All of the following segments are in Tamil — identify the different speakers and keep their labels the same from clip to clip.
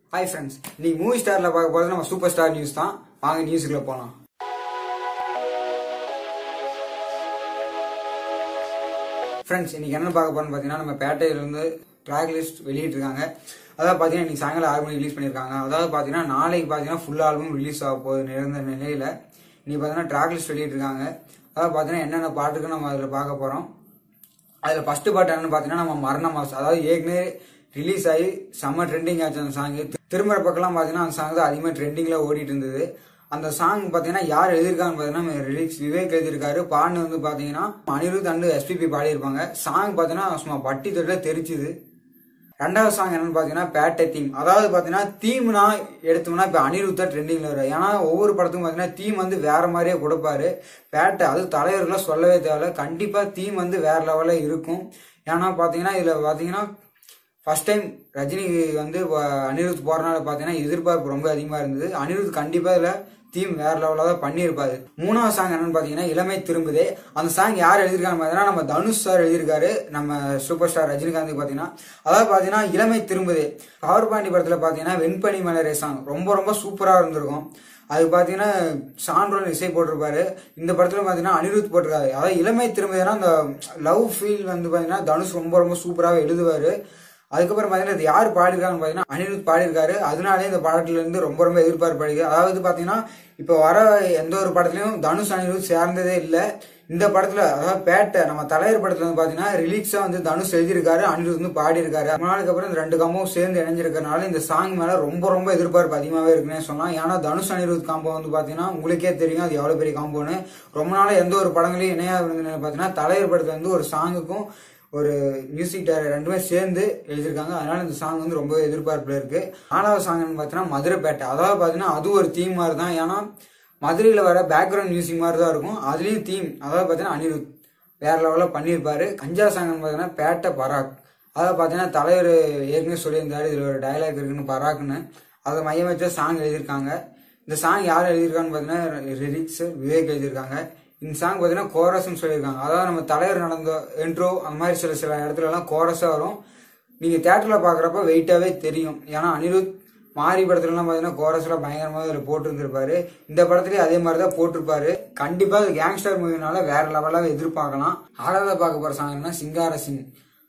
Speaker 1: ஹாய் ஃப்ரெண்ட்ஸ் இன்னைக்கு மூவி ஸ்டார்ல பார்க்க போறது நம்ம சூப்பர் ஸ்டார் நியூஸ் தான் வாங்க நியூஸுக்குள்ள போலாம் ஃப்ரெண்ட்ஸ் இன்னைக்கு என்ன பார்க்க போறோம்னு பார்த்தீங்கன்னா நம்ம பேட்டையில இருந்து ட்ராக் லிஸ்ட் வெளியிட்டிருக்காங்க அதாவது பார்த்தீங்கன்னா இன்னைக்கு சாயங்காலம் ஆறு மணிக்கு ரிலீஸ் பண்ணியிருக்காங்க அதாவது பார்த்தீங்கன்னா நாளைக்கு பார்த்தீங்கன்னா ஃபுல் ஆல்பம் ரிலீஸ் ஆக போகுது நிறந்த நிலையில இன்னைக்கு பார்த்தீங்கன்னா ட்ராக் லிஸ்ட் வெளியிட்டிருக்காங்க அதாவது பார்த்தீங்கன்னா என்னென்ன பாட்டுக்கு நம்ம அதில் பார்க்க போறோம் அதில் ஃபர்ஸ்ட் பாட்டு என்னன்னு பார்த்தீங்கன்னா நம்ம மரண மாசம் அதாவது ஏற்கனவே ரிலீஸ் ஆகி செம்ம ட்ரெண்டிங் ஆச்சு அந்த சாங் திரும்புற பக்கம்லாம் பார்த்தீங்கன்னா அந்த சாங் தான் அதிகமாக ட்ரெண்டிங்கில் ஓடிட்டு இருந்தது அந்த சாங் பார்த்தீங்கன்னா யார் எழுதியிருக்காங்க பார்த்தீங்கன்னா ரிலீக்ஸ் விவேக் எழுதியிருக்காரு பாடினு வந்து பார்த்தீங்கன்னா அனிருத் அண்டு எஸ்பிபி பாடியிருப்பாங்க சாங் பார்த்தீங்கன்னா சும்மா பட்டி தொட்டில் தெரிச்சுது ரெண்டாவது சாங் என்னன்னு பார்த்தீங்கன்னா பேட்டை தீம் அதாவது பார்த்தீங்கன்னா தீம்னா எடுத்தோம்னா இப்போ அனிருத்தா ட்ரெண்டிங்கில் வரும் ஏன்னா ஒவ்வொரு படத்துக்கும் பார்த்தீங்கன்னா தீம் வந்து வேற மாதிரியே கொடுப்பாரு பேட்டை அது தலைவர்களாம் சொல்லவே தேவையில்ல கண்டிப்பாக தீம் வந்து வேற லெவலில் இருக்கும் ஏன்னா பார்த்தீங்கன்னா இதில் பார்த்தீங்கன்னா ஃபர்ஸ்ட் டைம் ரஜினி வந்து வ- அனிருத் போறனால பார்த்தீங்கன்னா எதிர்பார்ப்பு ரொம்ப அதிகமாக இருந்தது அனிருத் கண்டிப்பாக இதில் தீம் வேற லெவலில் தான் பண்ணியிருப்பாரு மூணாவது சாங் என்னன்னு பார்த்தீங்கன்னா இளமை திரும்புதே அந்த சாங் யார் எழுதியிருக்காங்க பார்த்தீங்கன்னா நம்ம தனுஷ் சார் எழுதியிருக்காரு நம்ம சூப்பர் ஸ்டார் ரஜினிகாந்த் பார்த்தீங்கன்னா அதாவது பார்த்தீங்கன்னா இளமை திரும்புதே பவர் பாண்டி படத்தில் பார்த்தீங்கன்னா வெண்பனி மலரே சாங் ரொம்ப ரொம்ப சூப்பராக இருந்திருக்கும் அது பார்த்தீங்கன்னா சான்றோன் இசை போட்டிருப்பாரு இந்த படத்துல பார்த்தீங்கன்னா அனிருத் போட்டிருக்காரு அதாவது இளமை திரும்புதுன்னா அந்த லவ் ஃபீல் வந்து பார்த்தீங்கன்னா தனுஷ் ரொம்ப ரொம்ப சூப்பராகவே எழுதுவாரு அதுக்கப்புறம் பார்த்தீங்கன்னா இது யார் பாடிருக்காங்கன்னு பார்த்தீங்கன்னா அனிருத் பாடியிருக்காரு அதனாலே இந்த படத்துல இருந்து ரொம்ப ரொம்ப எதிர்பார்ப்பு அடைக்குது அதாவது பார்த்தீங்கன்னா இப்போ வர எந்த ஒரு படத்துலையும் தனுஷ் அனிருத் சேர்ந்ததே இல்லை இந்த படத்துல அதாவது பேட்டை நம்ம தலைவர் படத்துல வந்து பாத்தீங்கன்னா ரிலீக்ஸா வந்து தனுஷ் எழுதியிருக்காரு அனிருத் வந்து பாடியிருக்காரு ரொம்ப நாளுக்கு அப்புறம் இந்த ரெண்டு காம்பவும் சேர்ந்து இணைஞ்சிருக்கனால இந்த சாங் மேல ரொம்ப ரொம்ப எதிர்பார்ப்பு அதிகமாவே இருக்குன்னே சொல்லலாம் ஏன்னா தனுஷ் அனிருத் காம்போ வந்து பாத்தீங்கன்னா உங்களுக்கே தெரியும் அது எவ்வளவு பெரிய காம்போன்னு ரொம்ப நாளா எந்த ஒரு படங்களையும் இணையா இருந்தது பாத்தீங்கன்னா தலைவர் படத்துல வந்து ஒரு சாங்குக்கும் ஒரு மியூசிக் டைரக்டர் ரெண்டுமே சேர்ந்து எழுதியிருக்காங்க அதனால இந்த சாங் வந்து ரொம்ப எதிர்பார்ப்புல இருக்கு நாலாவது சாங் பார்த்தீங்கன்னா மதுரைப்பேட்டை அதாவது பார்த்தீங்கன்னா அது ஒரு தீம் மாதிரி தான் ஏன்னா மதுரையில் வர பேக்ரவுண்ட் மியூசிக் மாதிரி தான் இருக்கும் அதுலேயும் தீம் அதாவது பார்த்தீங்கன்னா அனிருத் வேற லெவலில் பண்ணியிருப்பாரு அஞ்சா சாங்னு பார்த்தீங்கன்னா பேட்டை பராக் அதாவது பார்த்தீங்கன்னா தலைவர் ஏற்கனவே சொல்லியிருந்தாரு இதில் ஒரு டயலாக் இருக்குன்னு பராக்னு அதை மையம் வச்ச சாங் எழுதியிருக்காங்க இந்த சாங் யார் எழுதியிருக்கான்னு பார்த்தீங்கன்னா லிரிக்ஸ் விவேக் எழுதியிருக்காங்க இந்த சாங் பார்த்தீங்கன்னா கோரஸ்னு சொல்லியிருக்காங்க அதாவது நம்ம தலைவர் நடந்த என்ட்ரோ அந்த மாதிரி சில சில இடத்துல எல்லாம் கோரஸாக வரும் நீங்கள் தேட்டரில் பார்க்குறப்ப வெயிட்டாகவே தெரியும் ஏன்னா அனிருத் மாரி படத்துலலாம் பார்த்தீங்கன்னா கோரஸ்லாம் பயங்கரமாக இதில் போட்டிருந்திருப்பாரு இந்த படத்துலேயும் அதே மாதிரி தான் போட்டிருப்பாரு கண்டிப்பாக இது கேங்ஸ்டர் மூவினால வேற லெவலாக எதிர்பார்க்கலாம் ஆறாவது பார்க்க போகிற சாங்னா சிங்கார சிங்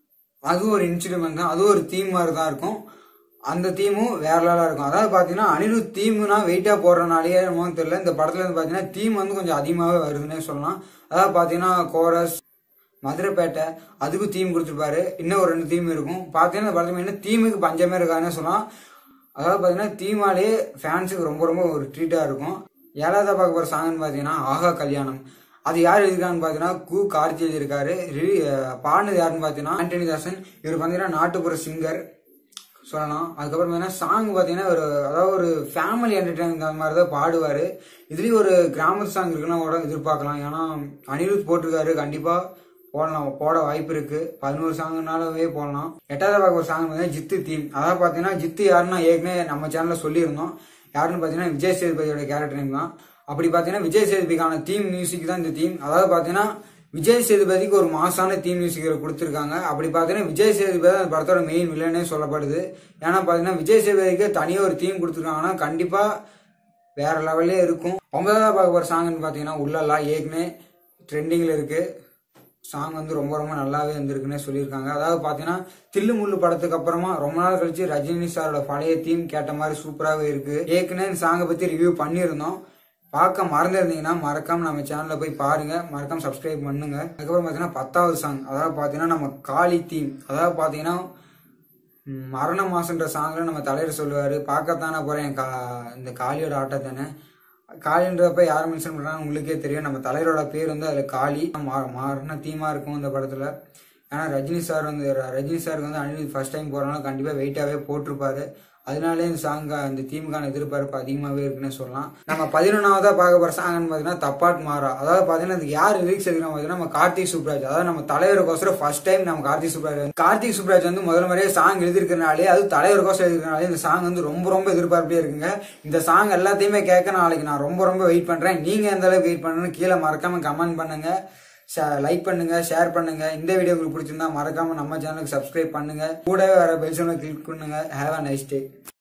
Speaker 1: அது ஒரு இன்சிடென்ட் தான் அது ஒரு தீம் மாதிரி தான் இருக்கும் அந்த தீமும் வேற லெவலாக இருக்கும் அதாவது பார்த்தீங்கன்னா அனிருத் தீம்னா வெயிட்டாக போடுறனாலேயே என்னமோ தெரியல இந்த படத்துல வந்து பார்த்தீங்கன்னா தீம் வந்து கொஞ்சம் அதிகமாகவே வருதுன்னே சொல்லலாம் அதாவது பார்த்தீங்கன்னா கோரஸ் மதுரைப்பேட்டை அதுக்கும் தீம் கொடுத்துருப்பாரு இன்னும் ஒரு ரெண்டு தீம் இருக்கும் பார்த்தீங்கன்னா இந்த படத்துல என்ன தீமுக்கு பஞ்சமே இருக்காதுன்னு சொல்லலாம் அதாவது பார்த்தீங்கன்னா தீமாலேயே ஃபேன்ஸுக்கு ரொம்ப ரொம்ப ஒரு ட்ரீட்டாக இருக்கும் ஏழாவதா பார்க்க போகிற சாங்னு பார்த்தீங்கன்னா ஆஹா கல்யாணம் அது யார் எழுதிருக்கான்னு பார்த்தீங்கன்னா கு கார்த்தி எழுதியிருக்காரு ரி- அஹ் பாடினது யாருன்னு பார்த்தீங்கன்னா ஆண்டனி தாசன் இவர் பார்த்தீங்கன்னா நாட்டுப்புற சிங்கர் சொல்லலாம் அதுக்கப்புறம் பார்த்தீங்கன்னா சாங் பார்த்தீங்கன்னா ஒரு அதாவது ஒரு ஃபேமிலி என்டர்டைன்மெண்ட் அந்த மாதிரி தான் பாடுவார் இதுலேயும் ஒரு கிராமத்து சாங் இருக்குன்னா கூட எதிர்பார்க்கலாம் ஏன்னா அனிருத் போட்டிருக்காரு கண்டிப்பாக போடலாம் போட வாய்ப்பு இருக்கு பதினோரு சாங்குனாலவே போடலாம் எட்டாவது பார்க்க ஒரு சாங் பார்த்தீங்கன்னா ஜித்து தீம் அதாவது பார்த்தீங்கன்னா ஜித்து யாருன்னா ஏற்கனவே நம்ம சேனலில் சொல்லியிருந்தோம் யாருன்னு பார்த்தீங்கன்னா விஜய் சேதுபதியோட கேரக்டர் நேம் தான் அப்படி பார்த்தீங்கன்னா விஜய் சேதுபதிக்கான தீம் மியூசிக் தான் இந்த தீம் அதாவது பார்த்தீங்கன்னா விஜய் சேதுபதிக்கு ஒரு மாசான தீம் மியூசிக் கொடுத்துருக்காங்க அப்படி பார்த்தீங்கன்னா விஜய் சேதுபதி அந்த படத்தோட மெயின் வில்லனே சொல்லப்படுது ஏன்னா பார்த்தீங்கன்னா விஜய் சேதுபதிக்கு தனியாக ஒரு தீம் கொடுத்துருக்காங்கன்னா கண்டிப்பாக வேற லெவல்லே இருக்கும் ஒன்பதாவது பார்க்க போகிற சாங்னு பார்த்தீங்கன்னா உள்ளலா ஏற்கனவே ட்ரெண்டிங்கில் இருக்கு சாங் வந்து ரொம்ப ரொம்ப நல்லாவே வந்திருக்குன்னே சொல்லியிருக்காங்க அதாவது பார்த்தீங்கன்னா தில்லு முள்ளு படத்துக்கு அப்புறமா ரொம்ப நாள் கழிச்சு ரஜினி சாரோட பழைய தீம் கேட்ட மாதிரி சூப்பராகவே இருக்கு ஏற்கனவே இந்த சாங்கை பற்றி ரிவ்யூ பண்ணியிருந்தோம் பார்க்க மறந்துருந்தீங்கன்னா மறக்காம நம்ம சேனல்ல போய் பாருங்க மறக்காம சப்ஸ்கிரைப் பண்ணுங்க அதுக்கப்புறம் பார்த்தீங்கன்னா பத்தாவது சாங் அதாவது பார்த்தீங்கன்னா நம்ம காளி தீம் அதாவது பார்த்தீங்கன்னா ம், மரண மாசன்ற சாங்ல நம்ம தலைவர் சொல்லுவாரு பார்க்கத்தானே போறேன் கா இந்த காளியோட ஆட்டத்தானே காளின்றப்ப யார் மென்ஷன் பண்றாங்க உங்களுக்கே தெரியும் நம்ம தலைவரோட பேர் வந்து அதுல காளி மா- மரண தீமா இருக்கும் இந்த படத்துல ஏன்னா ரஜினி சார் வந்து ர- ரஜினி சாருக்கு வந்து அனிருத் ஃபர்ஸ்ட் டைம் போறனால கண்டிப்பா வெயிட்டாவே போட்டிருப்பாரு அதனாலே இந்த சாங் அந்த தீமுக்கான எதிர்பார்ப்பு அதிகமாகவே இருக்குன்னு சொல்லலாம் நம்ம பதினொன்றாவதா பார்க்க போகிற சாங்னு பார்த்தீங்கன்னா தப்பாட் மாறா அதாவது பார்த்தீங்கன்னா இதுக்கு யார் லிரிக்ஸ் எடுக்கிறோம் பார்த்தீங்கன்னா நம்ம கார்த்திக் சுப்ராஜ் அதாவது நம்ம தலைவருக்கோசரம் ஃபர்ஸ்ட் டைம் நம்ம கார்த்திக் சுப்ராஜ் வந்து- கார்த்திக் சுப்ராஜ் வந்து முதல் முறையே சாங் எழுதிருக்கனாலே அது தலைவருக்கோசரம் எழுதிருக்கனாலே இந்த சாங் வந்து ரொம்ப ரொம்ப எதிர்பார்ப்பே இருக்குங்க இந்த சாங் எல்லாத்தையுமே கேட்க நாளைக்கு நான் ரொம்ப ரொம்ப வெயிட் பண்றேன் நீங்க எந்த அளவுக்கு வெயிட் பண்ணணும்னு கீழே மறக்காம கமெண்ட் பண்ணுங்க லைக் பண்ணுங்க ஷேர் பண்ணுங்க இந்த வீடியோ உங்களுக்கு பிடிச்சிருந்தா மறக்காம நம்ம சேனலுக்கு சப்ஸ்கிரைப் பண்ணுங்க கூடவே வர பெல் சிம்ல கிளிக் பண்ணுங்க ஹேவ் அ நைஸ் டே